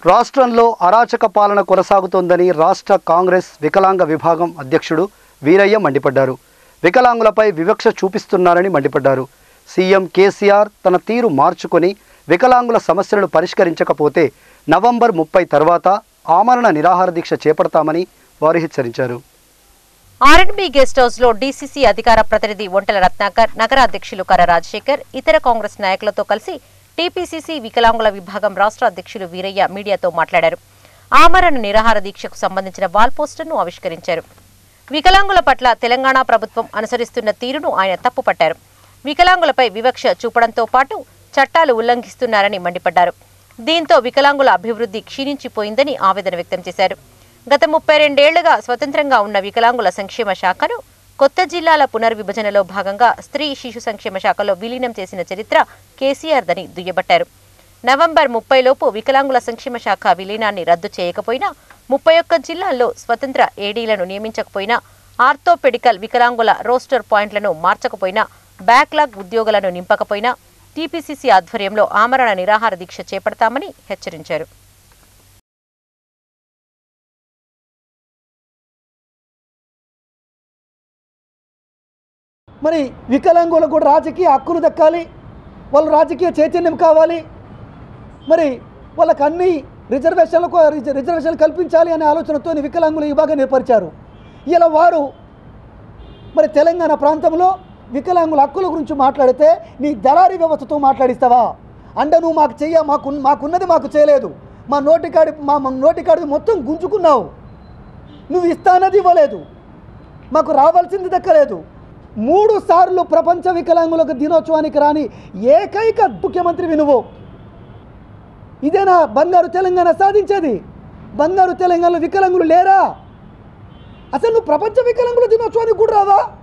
రాష్ట్రంలో అరాచక పాలన కొనసాగుతోందని రాష్ట్ర కాంగ్రెస్ వికలాంగ విభాగం అధ్యక్షుడు వీరయ్య మండిపడ్డారు వికలాంగులపై వివక్ష చూపిస్తున్నారని మండిపడ్డారు సీఎం కేసీఆర్ తన తీరు మార్చుకొని వికలాంగుల సమస్యలను పరిష్కరించకపోతే నవంబర్ ముప్పై తర్వాత ఆమరణ నిరాహార దీక్ష చేపడతామని వారు హెచ్చరించారు ఆర్ఎండ్బి గెస్ట్ హౌస్ లో డీసీసీ అధికార ప్రతినిధి ఒంటెల రత్నాకర్ నగర అధ్యక్షులు కర రాజశేఖర్ ఇతర కాంగ్రెస్ నాయకులతో కలిసి టీపీసీసీ వికలాంగుల విభాగం రాష్ట్ర అధ్యక్షులు వీరయ్య మీడియాతో మాట్లాడారు ఆమరణ నిరాహార దీక్షకు సంబంధించిన వాల్ పోస్టర్ను ఆవిష్కరించారు వికలాంగుల పట్ల తెలంగాణ ప్రభుత్వం అనుసరిస్తున్న తీరును ఆయన తప్పుపట్టారు వికలాంగులపై వివక్ష చూపడంతో పాటు చట్టాలు ఉల్లంఘిస్తున్నారని మండిపడ్డారు దీంతో వికలాంగుల అభివృద్ధి క్షీణించిపోయిందని ఆవేదన వ్యక్తం చేశారు గత ముప్పై రెండేళ్లుగా స్వతంత్రంగా ఉన్న వికలాంగుల సంక్షేమ శాఖను కొత్త జిల్లాల పునర్విభజనలో భాగంగా స్త్రీ శిశు సంక్షేమ శాఖలో విలీనం చేసిన చరిత్ర కేసీఆర్ దని దుయ్యబట్టారు నవంబర్ ముప్పై లోపు వికలాంగుల సంక్షేమ శాఖ విలీనాన్ని రద్దు చేయకపోయినా ముప్పై ఒక్క జిల్లాల్లో స్వతంత్ర ఏడీలను నియమించకపోయినా ఆర్థోపెడికల్ వికలాంగుల రోస్టర్ పాయింట్లను మార్చకపోయినా బ్యాక్లాగ్ ఉద్యోగులను నింపకపోయినా టీపీసీసీ ఆధ్వర్యంలో ఆమరణ నిరాహార దీక్ష చేపడతామని హెచ్చరించారు మరి వికలాంగులకు కూడా రాజకీయ హక్కులు దక్కాలి వాళ్ళు రాజకీయ చైతన్యం కావాలి మరి వాళ్ళకి అన్ని రిజర్వేషన్లకు రిజ- రిజర్వేషన్లు కల్పించాలి అనే ఆలోచనతో వికలాంగుల విభాగం ఏర్పరిచారు ఇలా వారు మరి తెలంగాణ ప్రాంతంలో వికలాంగుల హక్కుల గురించి మాట్లాడితే నీ దళారీ వ్యవస్థతో మాట్లాడిస్తావా అంటే నువ్వు మాకు చెయ్య మాకు మాకున్నది మాకు చేయలేదు మా నోటికాడి మా మా నోటికాడిది మొత్తం గుంజుకున్నావు నువ్వు ఇస్తానది ఇవ్వలేదు మాకు రావాల్సింది దక్కలేదు మూడు సార్లు ప్రపంచ వికలాంగులకు దినోత్సవానికి రాని ఏకైక ముఖ్యమంత్రి నువ్వు ఇదేనా బంగారు తెలంగాణ సాధించేది బంగారు తెలంగాణలో వికలాంగులు లేరా అసలు నువ్వు ప్రపంచ వికలాంగుల దినోత్సవానికి కూడా రావా